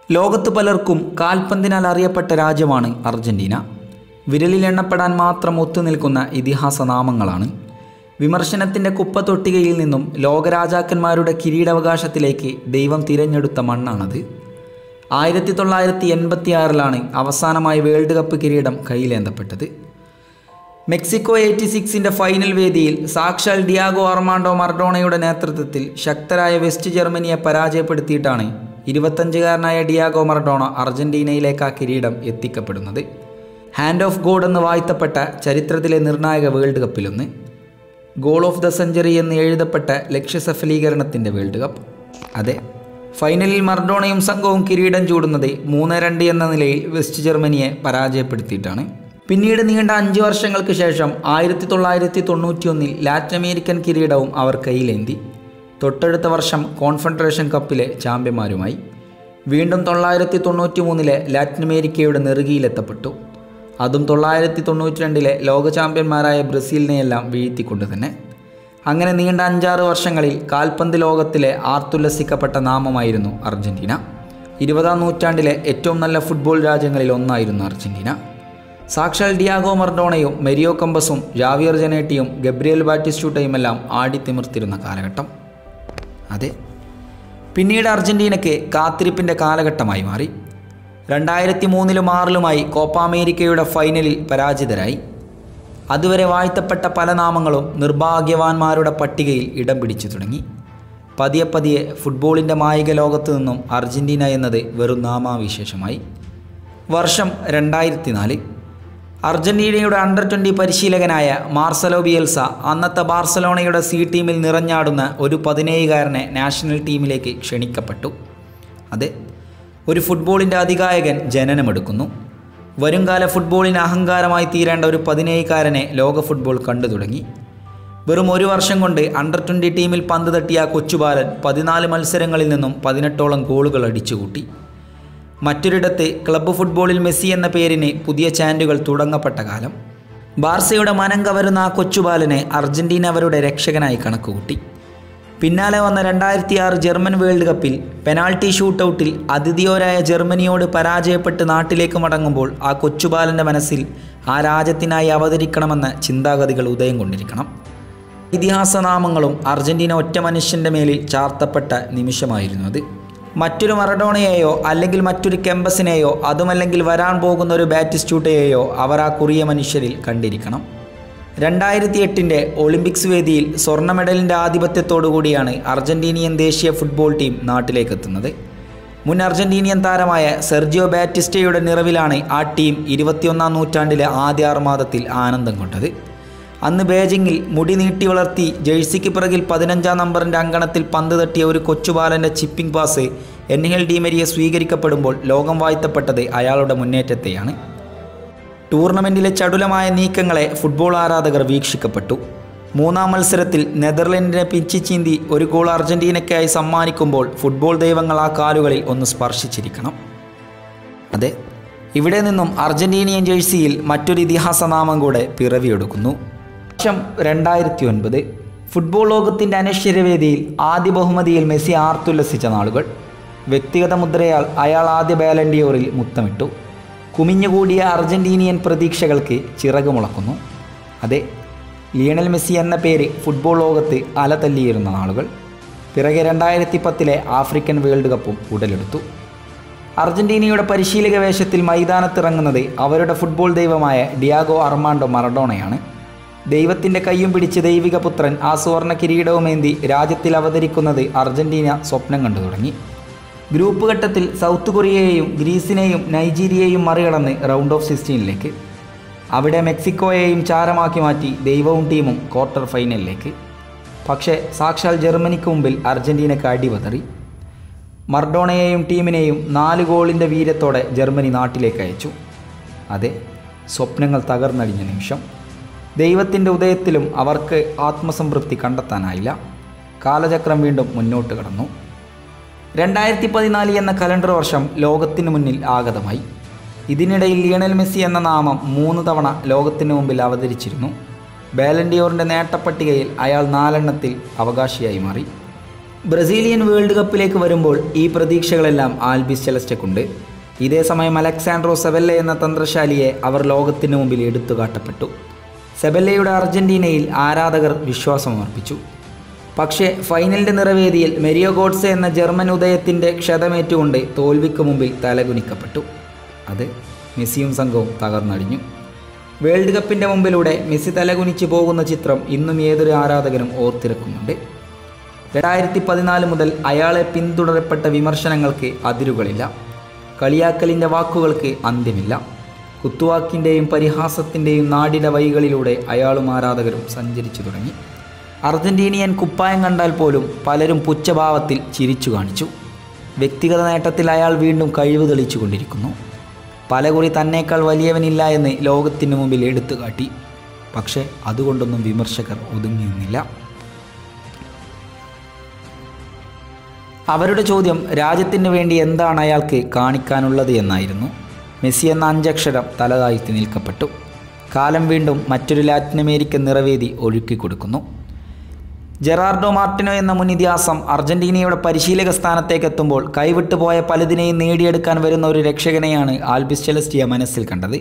ലോകത്ത് പലർക്കും കാൽപന്തിനാൽ അറിയപ്പെട്ട രാജ്യമാണ് അർജന്റീന വിരലിൽ എണ്ണപ്പെടാൻ മാത്രം ഒത്തുനിൽക്കുന്ന ഇതിഹാസ നാമങ്ങളാണ് വിമർശനത്തിൻ്റെ കുപ്പത്തൊട്ടികയിൽ നിന്നും ലോകരാജാക്കന്മാരുടെ കിരീടാവകാശത്തിലേക്ക് ദൈവം തിരഞ്ഞെടുത്ത മണ്ണാണത് ആയിരത്തി തൊള്ളായിരത്തി എൺപത്തി ആറിലാണ് അവസാനമായി വേൾഡ് കപ്പ് കിരീടം കയ്യിലേന്തപ്പെട്ടത് മെക്സിക്കോ എയ്റ്റി സിക്സിൻ്റെ ഫൈനൽ വേദിയിൽ സാക്ഷാൽ ഡിയാഗോ അർമാണ്ടോ മർഡോണയുടെ നേതൃത്വത്തിൽ ശക്തരായ വെസ്റ്റ് ജർമ്മനിയെ പരാജയപ്പെടുത്തിയിട്ടാണ് ഇരുപത്തഞ്ചുകാരനായ ഡിയാഗോ മർഡോണ അർജന്റീനയിലേക്ക് ആ കിരീടം എത്തിക്കപ്പെടുന്നത് ഹാൻഡ് ഓഫ് ഗോഡ് എന്ന് വാഴ്ത്തപ്പെട്ട ചരിത്രത്തിലെ നിർണായക വേൾഡ് കപ്പിലൊന്ന് ഗോൾ ഓഫ് ദ സെഞ്ചുറി എന്ന് എഴുതപ്പെട്ട ലക്ഷ്യസഫലീകരണത്തിൻ്റെ വേൾഡ് കപ്പ് അതെ ഫൈനലിൽ മർഡോണയും സംഘവും കിരീടം ചൂടുന്നത് മൂന്ന് രണ്ട് എന്ന നിലയിൽ വെസ്റ്റ് ജർമ്മനിയെ പരാജയപ്പെടുത്തിയിട്ടാണ് പിന്നീട് നീണ്ട അഞ്ച് വർഷങ്ങൾക്ക് ശേഷം ആയിരത്തി തൊള്ളായിരത്തി തൊണ്ണൂറ്റിയൊന്നിൽ ലാറ്റിൻ അമേരിക്കൻ കിരീടവും അവർ കയ്യിലേന്തി തൊട്ടടുത്ത വർഷം കോൺഫെഡറേഷൻ കപ്പിലെ ചാമ്പ്യന്മാരുമായി വീണ്ടും തൊള്ളായിരത്തി തൊണ്ണൂറ്റി മൂന്നിലെ ലാറ്റിൻ അമേരിക്കയുടെ നെറുകിയിലെത്തപ്പെട്ടു അതും തൊള്ളായിരത്തി തൊണ്ണൂറ്റി രണ്ടിലെ ലോക ചാമ്പ്യന്മാരായ ബ്രസീലിനെയെല്ലാം വീഴ്ത്തിക്കൊണ്ട് തന്നെ അങ്ങനെ നീണ്ട അഞ്ചാറ് വർഷങ്ങളിൽ കാൽപന്ത് ലോകത്തിലെ ആർത്തുല്ലസിക്കപ്പെട്ട നാമമായിരുന്നു അർജന്റീന ഇരുപതാം നൂറ്റാണ്ടിലെ ഏറ്റവും നല്ല ഫുട്ബോൾ രാജ്യങ്ങളിൽ ഒന്നായിരുന്നു അർജന്റീന സാക്ഷാൽ ഡിയാഗോ മർഡോണയും മെരിയോ കമ്പസും ജാവിയർ ജനേട്ടിയും ഗബ്രിയൽ ബാറ്റിസ്റ്റൂട്ടയും എല്ലാം ആടിത്തിമിർത്തിരുന്ന കാലഘട്ടം അതെ പിന്നീട് അർജന്റീനയ്ക്ക് കാത്തിരിപ്പിൻ്റെ കാലഘട്ടമായി മാറി രണ്ടായിരത്തി മൂന്നിലും ആറിലുമായി കോപ്പ അമേരിക്കയുടെ ഫൈനലിൽ പരാജിതരായി അതുവരെ വാഴ്ത്തപ്പെട്ട പല നാമങ്ങളും നിർഭാഗ്യവാന്മാരുടെ പട്ടികയിൽ ഇടം പിടിച്ചു തുടങ്ങി പതിയെ പതിയെ ഫുട്ബോളിൻ്റെ മായിക ലോകത്തു നിന്നും അർജന്റീന എന്നത് വെറും നാമാവിശേഷമായി വർഷം രണ്ടായിരത്തി നാല് അർജന്റീനയുടെ അണ്ടർ ട്വൻ്റി പരിശീലകനായ മാർസലോ ബിയൽസ അന്നത്തെ ബാർസലോണയുടെ സി ടീമിൽ നിറഞ്ഞാടുന്ന ഒരു പതിനേഴുകാരനെ നാഷണൽ ടീമിലേക്ക് ക്ഷണിക്കപ്പെട്ടു അതെ ഒരു ഫുട്ബോളിൻ്റെ അധികായകൻ ജനനമെടുക്കുന്നു വരുംകാല ഫുട്ബോളിന് അഹങ്കാരമായി തീരേണ്ട ഒരു പതിനേഴുകാരനെ ലോക ഫുട്ബോൾ കണ്ടു തുടങ്ങി വെറും ഒരു വർഷം കൊണ്ട് അണ്ടർ ട്വൻ്റി ടീമിൽ പന്ത് തട്ടിയ കൊച്ചുബാലൻ പതിനാല് മത്സരങ്ങളിൽ നിന്നും പതിനെട്ടോളം ഗോളുകൾ അടിച്ചുകൂട്ടി മറ്റൊരിടത്ത് ക്ലബ്ബ് ഫുട്ബോളിൽ മെസ്സി എന്ന പേരിന് പുതിയ ചാൻഡുകൾ തുടങ്ങപ്പെട്ട കാലം ബാർസയുടെ മനം കവരുന്ന ആ കൊച്ചുബാലനെ അർജന്റീന അവരുടെ രക്ഷകനായി കണക്കുകൂട്ടി പിന്നാലെ വന്ന രണ്ടായിരത്തി ആറ് ജർമ്മൻ വേൾഡ് കപ്പിൽ പെനാൾട്ടി ഷൂട്ടൗട്ടിൽ അതിഥിയോരായ ജർമ്മനിയോട് പരാജയപ്പെട്ട് നാട്ടിലേക്ക് മടങ്ങുമ്പോൾ ആ കൊച്ചുബാലൻ്റെ മനസ്സിൽ ആ രാജ്യത്തിനായി അവതരിക്കണമെന്ന ചിന്താഗതികൾ ഉദയം കൊണ്ടിരിക്കണം ഇതിഹാസ നാമങ്ങളും അർജന്റീന ഒറ്റ മനുഷ്യൻ്റെ മേലിൽ ചാർത്തപ്പെട്ട നിമിഷമായിരുന്നു അത് മറ്റൊരു മറഡോണയെയോ അല്ലെങ്കിൽ മറ്റൊരു കെമ്പസിനെയോ അതുമല്ലെങ്കിൽ വരാൻ പോകുന്ന ഒരു ബാറ്റിസ്റ്റൂട്ടയെയോ അവർ ആ കുറിയ മനുഷ്യരിൽ കണ്ടിരിക്കണം രണ്ടായിരത്തി എട്ടിൻ്റെ ഒളിമ്പിക്സ് വേദിയിൽ സ്വർണ്ണ മെഡലിൻ്റെ ആധിപത്യത്തോടുകൂടിയാണ് അർജന്റീനിയൻ ദേശീയ ഫുട്ബോൾ ടീം നാട്ടിലേക്കെത്തുന്നത് മുൻ അർജന്റീനിയൻ താരമായ സെർജിയോ ബാറ്റിസ്റ്റയുടെ നിറവിലാണ് ആ ടീം ഇരുപത്തിയൊന്നാം നൂറ്റാണ്ടിലെ ആദ്യ ആറുമാദത്തിൽ ആനന്ദം കൊണ്ടത് അന്ന് ബേജിങ്ങിൽ മുടി നീട്ടി വളർത്തി ജേഴ്സിക്ക് പിറകിൽ പതിനഞ്ചാം നമ്പറിൻ്റെ അങ്കണത്തിൽ പന്ത് തട്ടിയ ഒരു കൊച്ചുബാലൻ്റെ ചിപ്പിംഗ് പാസ് എൻഹെൽ ഡിമരിയെ സ്വീകരിക്കപ്പെടുമ്പോൾ ലോകം വാഴ്ത്തപ്പെട്ടത് അയാളുടെ മുന്നേറ്റത്തെയാണ് ടൂർണമെൻറ്റിലെ ചടുലമായ നീക്കങ്ങളെ ഫുട്ബോൾ ആരാധകർ വീക്ഷിക്കപ്പെട്ടു മൂന്നാം മത്സരത്തിൽ നെതർലൻഡിനെ പിച്ചി ചീന്തി ഒരു ഗോൾ അർജന്റീനയ്ക്കായി സമ്മാനിക്കുമ്പോൾ ഫുട്ബോൾ ദൈവങ്ങൾ ആ കാലുകളിൽ ഒന്ന് സ്പർശിച്ചിരിക്കണം അതെ ഇവിടെ നിന്നും അർജന്റീനിയൻ ജേഴ്സിയിൽ മറ്റൊരു ഇതിഹാസ നാമം കൂടെ പിറവിയെടുക്കുന്നു വർഷം രണ്ടായിരത്തി ഒൻപത് ഫുട്ബോൾ ലോകത്തിൻ്റെ അനശ്വരവേദിയിൽ ആദ്യ ബഹുമതിയിൽ മെസ്സി ആർത്തുല്ലസിച്ച നാളുകൾ വ്യക്തിഗത മുദ്രയാൽ അയാൾ ആദ്യ ബാലൻഡിയോറിൽ മുത്തമിട്ടു കുമിഞ്ഞുകൂടിയ അർജന്റീനിയൻ പ്രതീക്ഷകൾക്ക് ചിറകുമുളക്കുന്നു അതെ ലിയണൽ മെസ്സി എന്ന പേര് ഫുട്ബോൾ ലോകത്ത് അലതല്ലിയിരുന്ന നാളുകൾ പിറകെ രണ്ടായിരത്തി പത്തിലെ ആഫ്രിക്കൻ വേൾഡ് കപ്പും ഉടലെടുത്തു അർജന്റീനയുടെ പരിശീലക വേഷത്തിൽ മൈതാനത്തിറങ്ങുന്നത് അവരുടെ ഫുട്ബോൾ ദൈവമായ ഡിയാഗോ അർമാണ്ടോ മറഡോണയാണ് ദൈവത്തിൻ്റെ കയ്യും പിടിച്ച് ദൈവിക പുത്രൻ ആ സുവർണ കിരീടവുമേന്തി രാജ്യത്തിൽ അവതരിക്കുന്നത് അർജന്റീന സ്വപ്നം കണ്ടു തുടങ്ങി ഗ്രൂപ്പ് ഘട്ടത്തിൽ സൗത്ത് കൊറിയയെയും ഗ്രീസിനെയും നൈജീരിയയും മറികടന്ന് റൗണ്ട് ഓഫ് സിക്സ്റ്റീനിലേക്ക് അവിടെ മെക്സിക്കോയെയും ചാരമാക്കി മാറ്റി ദൈവവും ടീമും ക്വാർട്ടർ ഫൈനലിലേക്ക് പക്ഷേ സാക്ഷാൽ ജർമ്മനിക്ക് മുമ്പിൽ അർജന്റീനക്ക് അടിപതറി മർഡോണയെയും ടീമിനെയും നാല് ഗോളിൻ്റെ വീര്യത്തോടെ ജർമ്മനി നാട്ടിലേക്ക് അയച്ചു അതെ സ്വപ്നങ്ങൾ തകർന്നടിഞ്ഞ നിമിഷം ദൈവത്തിൻ്റെ ഉദയത്തിലും അവർക്ക് ആത്മസംതൃപ്തി കണ്ടെത്താനായില്ല കാലചക്രം വീണ്ടും മുന്നോട്ട് കടന്നു രണ്ടായിരത്തി പതിനാല് എന്ന കലണ്ടർ വർഷം ലോകത്തിന് മുന്നിൽ ആഗതമായി ഇതിനിടയിൽ ലിയണൽ മെസ്സി എന്ന നാമം മൂന്ന് തവണ ലോകത്തിന് മുമ്പിൽ അവതരിച്ചിരുന്നു ബാലൻഡിയോറിൻ്റെ നേട്ടപ്പട്ടികയിൽ അയാൾ നാലെണ്ണത്തിൽ അവകാശിയായി മാറി ബ്രസീലിയൻ വേൾഡ് കപ്പിലേക്ക് വരുമ്പോൾ ഈ പ്രതീക്ഷകളെല്ലാം ആൽബിസ് ചെലസ്റ്റക്കുണ്ട് ഇതേ സമയം അലക്സാൻഡ്രോ സെബെല്ല എന്ന തന്ത്രശാലിയെ അവർ ലോകത്തിന് മുമ്പിൽ എടുത്തു കാട്ടപ്പെട്ടു സെബെല്ലയുടെ അർജന്റീനയിൽ ആരാധകർ വിശ്വാസമർപ്പിച്ചു പക്ഷേ ഫൈനലിൻ്റെ നിറവേദിയിൽ മെരിയോ ഗോഡ്സെ എന്ന ജർമ്മൻ ഉദയത്തിൻ്റെ ക്ഷതമേറ്റുകൊണ്ട് തോൽവിക്ക് മുമ്പിൽ തലകുനിക്കപ്പെട്ടു അത് മെസ്സിയും സംഘവും തകർന്നടിഞ്ഞു വേൾഡ് കപ്പിൻ്റെ മുമ്പിലൂടെ മെസ്സി തലകുനിച്ച് പോകുന്ന ചിത്രം ഇന്നും ഏതൊരു ആരാധകനും ഓർത്തിരക്കുന്നുണ്ട് രണ്ടായിരത്തി പതിനാല് മുതൽ അയാളെ പിന്തുടരപ്പെട്ട വിമർശനങ്ങൾക്ക് അതിരുകളില്ല കളിയാക്കലിൻ്റെ വാക്കുകൾക്ക് അന്ത്യമില്ല കുത്തുവാക്കിൻ്റെയും പരിഹാസത്തിൻ്റെയും നാടിന വഴികളിലൂടെ അയാളും ആരാധകരും സഞ്ചരിച്ചു തുടങ്ങി അർജന്റീനിയൻ കുപ്പായം കണ്ടാൽ പോലും പലരും പുച്ഛഭാവത്തിൽ ചിരിച്ചു കാണിച്ചു വ്യക്തിഗത നേട്ടത്തിൽ അയാൾ വീണ്ടും കഴിവ് തെളിച്ചു കൊണ്ടിരിക്കുന്നു പലകുറി തന്നേക്കാൾ വലിയവനില്ല എന്ന് ലോകത്തിന് മുമ്പിൽ എടുത്തു കാട്ടി പക്ഷേ അതുകൊണ്ടൊന്നും വിമർശകർ ഒതുങ്ങി നിന്നില്ല അവരുടെ ചോദ്യം രാജ്യത്തിന് വേണ്ടി എന്താണ് അയാൾക്ക് കാണിക്കാനുള്ളത് എന്നായിരുന്നു മെസ്സി എന്ന അഞ്ചക്ഷരം തലതാഴ്ത്തി നിൽക്കപ്പെട്ടു കാലം വീണ്ടും മറ്റൊരു ലാറ്റിൻ അമേരിക്കൻ നിറവേദി ഒഴുക്കി കൊടുക്കുന്നു ജെറാർഡോ മാർട്ടിനോ എന്ന മുൻ ഇതിഹാസം അർജന്റീനയുടെ പരിശീലക സ്ഥാനത്തേക്ക് എത്തുമ്പോൾ കൈവിട്ടു പോയ പലതിനെയും നേടിയെടുക്കാൻ വരുന്ന ഒരു രക്ഷകനെയാണ് ആൽബിസ് ചെലസ്റ്റിയ മനസ്സിൽ കണ്ടത്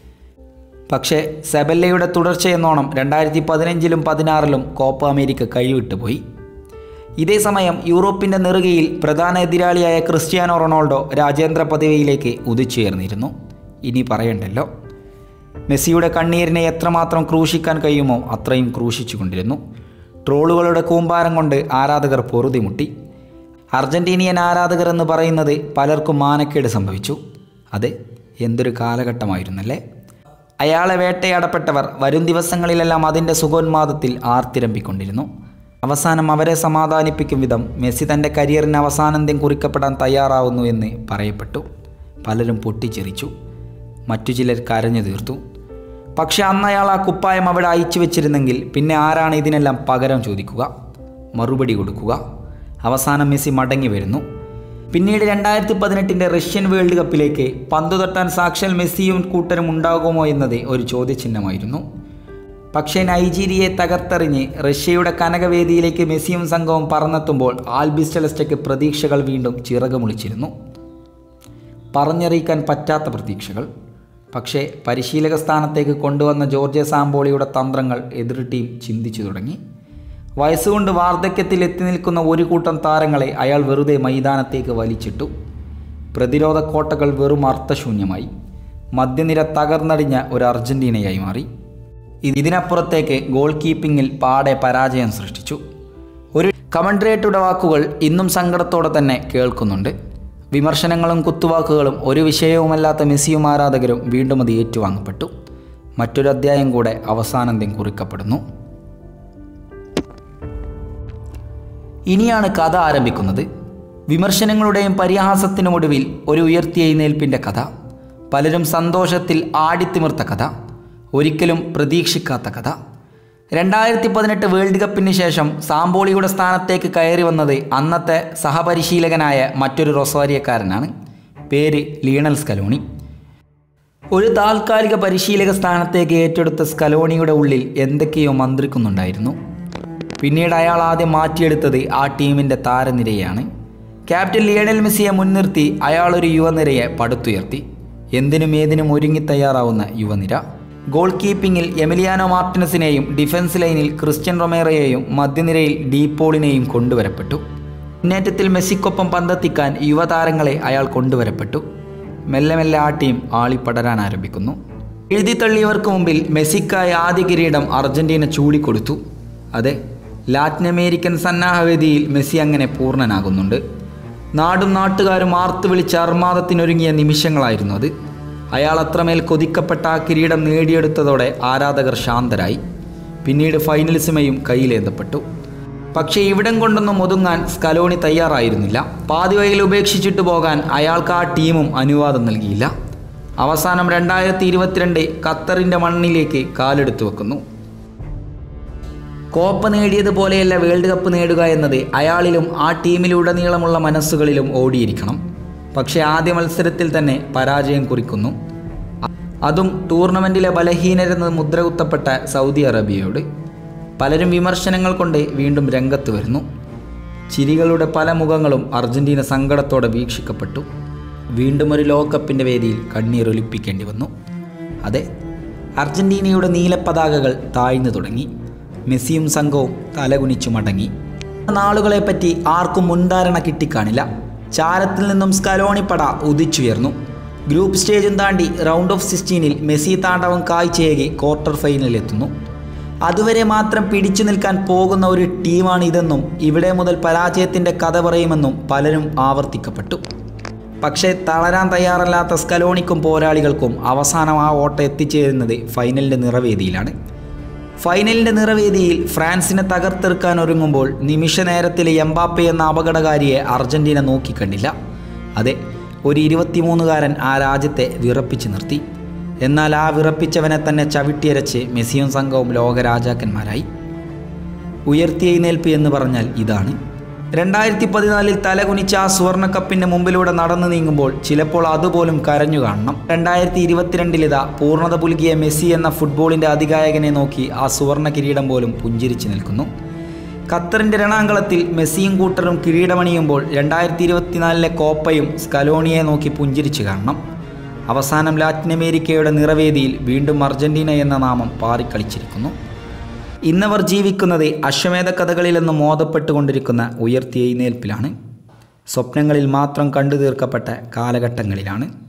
പക്ഷേ സെബല്ലയുടെ തുടർച്ചയെന്നോണം രണ്ടായിരത്തി പതിനഞ്ചിലും പതിനാറിലും കോപ്പ അമേരിക്ക കൈവിട്ടുപോയി ഇതേ സമയം യൂറോപ്പിൻ്റെ നെറുകയിൽ പ്രധാന എതിരാളിയായ ക്രിസ്ത്യാനോ റൊണാൾഡോ രാജ്യാന്തര പദവിയിലേക്ക് ഉദിച്ചുയർന്നിരുന്നു ഇനി പറയണ്ടല്ലോ മെസ്സിയുടെ കണ്ണീരിനെ എത്രമാത്രം ക്രൂശിക്കാൻ കഴിയുമോ അത്രയും ക്രൂശിച്ചുകൊണ്ടിരുന്നു ട്രോളുകളുടെ കൂമ്പാരം കൊണ്ട് ആരാധകർ പൊറുതിമുട്ടി അർജന്റീനിയൻ ആരാധകർ എന്ന് പറയുന്നത് പലർക്കും മാനക്കേട് സംഭവിച്ചു അതെ എന്തൊരു കാലഘട്ടമായിരുന്നല്ലേ അയാളെ വേട്ടയാടപ്പെട്ടവർ വരും ദിവസങ്ങളിലെല്ലാം അതിൻ്റെ സുഖോന്മാദത്തിൽ ആർത്തിരമ്പിക്കൊണ്ടിരുന്നു അവസാനം അവരെ സമാധാനിപ്പിക്കും വിധം മെസ്സി തൻ്റെ കരിയറിന് അവസാനന്ത്യം കുറിക്കപ്പെടാൻ തയ്യാറാവുന്നു എന്ന് പറയപ്പെട്ടു പലരും പൊട്ടിച്ചെറിച്ചു മറ്റു ചിലർ കരഞ്ഞു തീർത്തു പക്ഷെ അന്ന് അയാൾ ആ കുപ്പായം അവിടെ അയച്ചു വെച്ചിരുന്നെങ്കിൽ പിന്നെ ആരാണ് ഇതിനെല്ലാം പകരം ചോദിക്കുക മറുപടി കൊടുക്കുക അവസാനം മെസ്സി മടങ്ങി വരുന്നു പിന്നീട് രണ്ടായിരത്തി പതിനെട്ടിൻ്റെ റഷ്യൻ വേൾഡ് കപ്പിലേക്ക് പന്തു തട്ടാൻ സാക്ഷാൽ മെസ്സിയും കൂട്ടരും ഉണ്ടാകുമോ എന്നത് ഒരു ചോദ്യചിഹ്നമായിരുന്നു പക്ഷേ നൈജീരിയയെ തകർത്തെറിഞ്ഞ് റഷ്യയുടെ കനകവേദിയിലേക്ക് മെസ്സിയും സംഘവും പറന്നെത്തുമ്പോൾ ആൽബിസ് ചെലസ്റ്റയ്ക്ക് പ്രതീക്ഷകൾ വീണ്ടും ചിറകുമുളിച്ചിരുന്നു പറഞ്ഞറിയിക്കാൻ പറ്റാത്ത പ്രതീക്ഷകൾ പക്ഷേ പരിശീലക സ്ഥാനത്തേക്ക് കൊണ്ടുവന്ന ജോർജ് സാമ്പോളിയുടെ തന്ത്രങ്ങൾ എതിർ ടീം ചിന്തിച്ചു തുടങ്ങി വയസ്സുകൊണ്ട് വാർദ്ധക്യത്തിൽ എത്തി നിൽക്കുന്ന ഒരു കൂട്ടം താരങ്ങളെ അയാൾ വെറുതെ മൈതാനത്തേക്ക് വലിച്ചിട്ടു പ്രതിരോധ കോട്ടകൾ വെറും അർത്ഥശൂന്യമായി മധ്യനിര തകർന്നടിഞ്ഞ ഒരു അർജന്റീനയായി മാറി ഇതിനപ്പുറത്തേക്ക് ഗോൾ കീപ്പിങ്ങിൽ പാടെ പരാജയം സൃഷ്ടിച്ചു ഒരു കമൻട്രേറ്ററുടെ വാക്കുകൾ ഇന്നും സങ്കടത്തോടെ തന്നെ കേൾക്കുന്നുണ്ട് വിമർശനങ്ങളും കുത്തുവാക്കുകളും ഒരു വിഷയവുമല്ലാത്ത മെസ്സിയും ആരാധകരും വീണ്ടും അത് ഏറ്റുവാങ്ങപ്പെട്ടു മറ്റൊരു അധ്യായം കൂടെ അവസാനന്ത്യം കുറിക്കപ്പെടുന്നു ഇനിയാണ് കഥ ആരംഭിക്കുന്നത് വിമർശനങ്ങളുടെയും പരിഹാസത്തിനും ഒടുവിൽ ഒരു ഉയർത്തിയെഴുന്നേൽപ്പിൻ്റെ കഥ പലരും സന്തോഷത്തിൽ ആടിത്തിമിർത്ത കഥ ഒരിക്കലും പ്രതീക്ഷിക്കാത്ത കഥ രണ്ടായിരത്തി പതിനെട്ട് വേൾഡ് കപ്പിന് ശേഷം സാമ്പോളിയുടെ സ്ഥാനത്തേക്ക് കയറി വന്നത് അന്നത്തെ സഹപരിശീലകനായ മറ്റൊരു റൊസാരിയക്കാരനാണ് പേര് ലീണൽ സ്കലോണി ഒരു താൽക്കാലിക പരിശീലക സ്ഥാനത്തേക്ക് ഏറ്റെടുത്ത സ്കലോണിയുടെ ഉള്ളിൽ എന്തൊക്കെയോ മന്ത്രിക്കുന്നുണ്ടായിരുന്നു പിന്നീട് അയാൾ ആദ്യം മാറ്റിയെടുത്തത് ആ ടീമിൻ്റെ താരനിരയാണ് ക്യാപ്റ്റൻ ലിയണൽ മെസ്സിയെ മുൻനിർത്തി അയാൾ ഒരു യുവനിരയെ പടുത്തുയർത്തി എന്തിനും ഏതിനും ഒരുങ്ങി തയ്യാറാവുന്ന യുവനിര ഗോൾ കീപ്പിങ്ങിൽ എമിലിയാനോ മാർട്ടിനസിനെയും ഡിഫൻസ് ലൈനിൽ ക്രിസ്ത്യൻ റൊമേറയെയും മധ്യനിരയിൽ ഡീപോളിനെയും കൊണ്ടുവരപ്പെട്ടു മുന്നേറ്റത്തിൽ മെസ്സിക്കൊപ്പം പന്തെത്തിക്കാൻ യുവതാരങ്ങളെ അയാൾ കൊണ്ടുവരപ്പെട്ടു മെല്ലെ മെല്ലെ ആ ടീം ആളിപ്പടരാൻ ആരംഭിക്കുന്നു എഴുതി തള്ളിയവർക്ക് മുമ്പിൽ മെസ്സിക്കായി ആദ്യ കിരീടം അർജന്റീന ചൂടിക്കൊടുത്തു അതെ ലാറ്റിൻ അമേരിക്കൻ സന്നാഹവേദിയിൽ മെസ്സി അങ്ങനെ പൂർണ്ണനാകുന്നുണ്ട് നാടും നാട്ടുകാരും ആർത്തു വിളിച്ച് അർമാദത്തിനൊരുങ്ങിയ നിമിഷങ്ങളായിരുന്നു അത് അയാൾ അത്രമേൽ കൊതിക്കപ്പെട്ട ആ കിരീടം നേടിയെടുത്തതോടെ ആരാധകർ ശാന്തരായി പിന്നീട് ഫൈനലിസമയും കയ്യിലേന്തപ്പെട്ടു പക്ഷേ ഇവിടം കൊണ്ടൊന്നും ഒതുങ്ങാൻ സ്കലോണി തയ്യാറായിരുന്നില്ല പാതിവയിൽ ഉപേക്ഷിച്ചിട്ട് പോകാൻ അയാൾക്ക് ആ ടീമും അനുവാദം നൽകിയില്ല അവസാനം രണ്ടായിരത്തി ഇരുപത്തിരണ്ട് ഖത്തറിൻ്റെ മണ്ണിലേക്ക് കാലെടുത്തു വെക്കുന്നു കോപ്പ നേടിയതുപോലെയല്ല വേൾഡ് കപ്പ് നേടുക എന്നത് അയാളിലും ആ ടീമിലുടനീളമുള്ള മനസ്സുകളിലും ഓടിയിരിക്കണം പക്ഷേ ആദ്യ മത്സരത്തിൽ തന്നെ പരാജയം കുറിക്കുന്നു അതും ടൂർണമെൻറ്റിലെ ബലഹീനരെന്ന് മുദ്ര കുത്തപ്പെട്ട സൗദി അറേബ്യയോട് പലരും വിമർശനങ്ങൾ കൊണ്ട് വീണ്ടും രംഗത്ത് വരുന്നു ചിരികളുടെ പല മുഖങ്ങളും അർജന്റീന സങ്കടത്തോടെ വീക്ഷിക്കപ്പെട്ടു വീണ്ടും ഒരു ലോകകപ്പിൻ്റെ വേദിയിൽ കണ്ണീരൊലിപ്പിക്കേണ്ടി വന്നു അതെ അർജന്റീനയുടെ നീലപ്പതാകകൾ താഴ്ന്നു തുടങ്ങി മെസ്സിയും സംഘവും തലകുനിച്ചു മടങ്ങി നാളുകളെപ്പറ്റി ആർക്കും മുൻധാരണ കിട്ടിക്കാണില്ല ചാരത്തിൽ നിന്നും സ്കലോണിപ്പട ഉദിച്ചുയർന്നു ഗ്രൂപ്പ് സ്റ്റേജും താണ്ടി റൗണ്ട് ഓഫ് സിക്സ്റ്റീനിൽ മെസ്സി താണ്ഡവം കാഴ്ചയേകി ക്വാർട്ടർ ഫൈനലിലെത്തുന്നു അതുവരെ മാത്രം പിടിച്ചു നിൽക്കാൻ പോകുന്ന ഒരു ടീമാണ് ഇതെന്നും ഇവിടെ മുതൽ പരാജയത്തിൻ്റെ കഥ പറയുമെന്നും പലരും ആവർത്തിക്കപ്പെട്ടു പക്ഷേ തളരാൻ തയ്യാറല്ലാത്ത സ്കലോണിക്കും പോരാളികൾക്കും അവസാനം ആ ഓട്ടം എത്തിച്ചേരുന്നത് ഫൈനലിൻ്റെ നിറവേദിയിലാണ് ഫൈനലിൻ്റെ നിറവേദിയിൽ ഫ്രാൻസിനെ തകർത്തെറുക്കാൻ ഒരുങ്ങുമ്പോൾ നിമിഷ നേരത്തിലെ എംബാപ്പെ എന്ന അപകടകാരിയെ അർജന്റീന നോക്കിക്കണ്ടില്ല അതെ ഒരു ഇരുപത്തിമൂന്നുകാരൻ ആ രാജ്യത്തെ വിറപ്പിച്ചു നിർത്തി എന്നാൽ ആ വിറപ്പിച്ചവനെ തന്നെ ചവിട്ടിയരച്ച് മെസ്സിയും സംഘവും ലോകരാജാക്കന്മാരായി ഉയർത്തിയെഴുന്നേൽപ്പ് എന്ന് പറഞ്ഞാൽ ഇതാണ് രണ്ടായിരത്തി പതിനാലിൽ തലകുനിച്ച ആ സുവർണ കപ്പിന്റെ മുമ്പിലൂടെ നടന്നു നീങ്ങുമ്പോൾ ചിലപ്പോൾ അതുപോലും കരഞ്ഞു കാണണം രണ്ടായിരത്തി ഇരുപത്തിരണ്ടിലിതാ പൂർണ്ണത പുലുകിയ മെസ്സി എന്ന ഫുട്ബോളിന്റെ അധികായകനെ നോക്കി ആ സുവർണ കിരീടം പോലും പുഞ്ചിരിച്ചു നിൽക്കുന്നു ഖത്തറിന്റെ രണാങ്കളത്തിൽ മെസ്സിയും കൂട്ടരും കിരീടമണിയുമ്പോൾ രണ്ടായിരത്തി ഇരുപത്തിനാലിലെ കോപ്പയും സ്കലോണിയെ നോക്കി പുഞ്ചിരിച്ചു കാണണം അവസാനം ലാറ്റിൻ അമേരിക്കയുടെ നിറവേദിയിൽ വീണ്ടും അർജന്റീന എന്ന നാമം പാറിക്കളിച്ചിരിക്കുന്നു ഇന്നവർ ജീവിക്കുന്നത് അശ്വമേധ കഥകളിലെന്ന് മോദപ്പെട്ടുകൊണ്ടിരിക്കുന്ന ഉയർത്തിയെഴുന്നേൽപ്പിലാണ് സ്വപ്നങ്ങളിൽ മാത്രം കണ്ടു തീർക്കപ്പെട്ട കാലഘട്ടങ്ങളിലാണ്